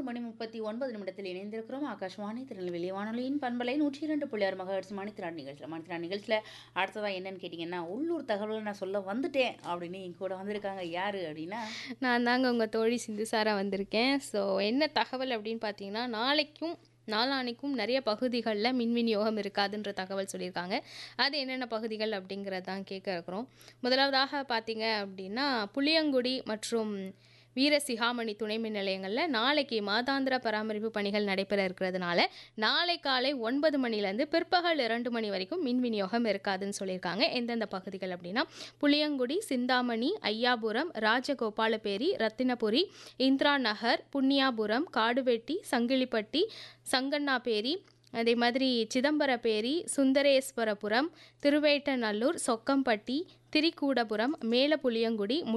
மணி முப்பத்தி ஒன்பது நிமிடத்தில் இணைந்திருக்கிறோம் ஆகாஷ்வாணி திருநெல்வேலி வானொலியின் பண்பலை நூற்றி இரண்டு புள்ளி ஆறு மகா மணித்திரான் நிகழ்ச்சியில் மணித்திரான் நிகழ்ச்சியில் அடுத்ததாக என்னன்னு கேட்டிங்கன்னா உள்ளூர் தகவலை நான் சொல்ல வந்துட்டேன் அப்படின்னு என் கூட வந்திருக்காங்க யார் அப்படின்னா நான் தாங்க உங்கள் தோழி சிந்துசாரா வந்திருக்கேன் ஸோ என்ன தகவல் அப்படின்னு பார்த்தீங்கன்னா நாளைக்கும் நாளானைக்கும் நிறைய பகுதிகளில் மின் விநியோகம் இருக்காதுன்ற தகவல் சொல்லியிருக்காங்க அது என்னென்ன பகுதிகள் அப்படிங்கிறது தான் கேட்க இருக்கிறோம் முதலாவதாக பார்த்தீங்க அப்படின்னா புளியங்குடி மற்றும் வீர சிகாமணி துணை மின் நிலையங்களில் நாளைக்கு மாதாந்திர பராமரிப்பு பணிகள் நடைபெற இருக்கிறதுனால நாளை காலை ஒன்பது மணிலேருந்து பிற்பகல் இரண்டு மணி வரைக்கும் மின் விநியோகம் இருக்காதுன்னு சொல்லியிருக்காங்க எந்தெந்த பகுதிகள் அப்படின்னா புளியங்குடி சிந்தாமணி ஐயாபுரம் ராஜகோபாலபேரி ரத்தினபுரி இந்திரா நகர் புண்ணியாபுரம் காடுவெட்டி சங்கிலிப்பட்டி சங்கண்ணாபேரி அதே மாதிரி சிதம்பரப்பேரி சுந்தரேஸ்வரபுரம் திருவேட்டநல்லூர் சொக்கம்பட்டி திரிகூடபுரம் மேலப்புளியங்குடி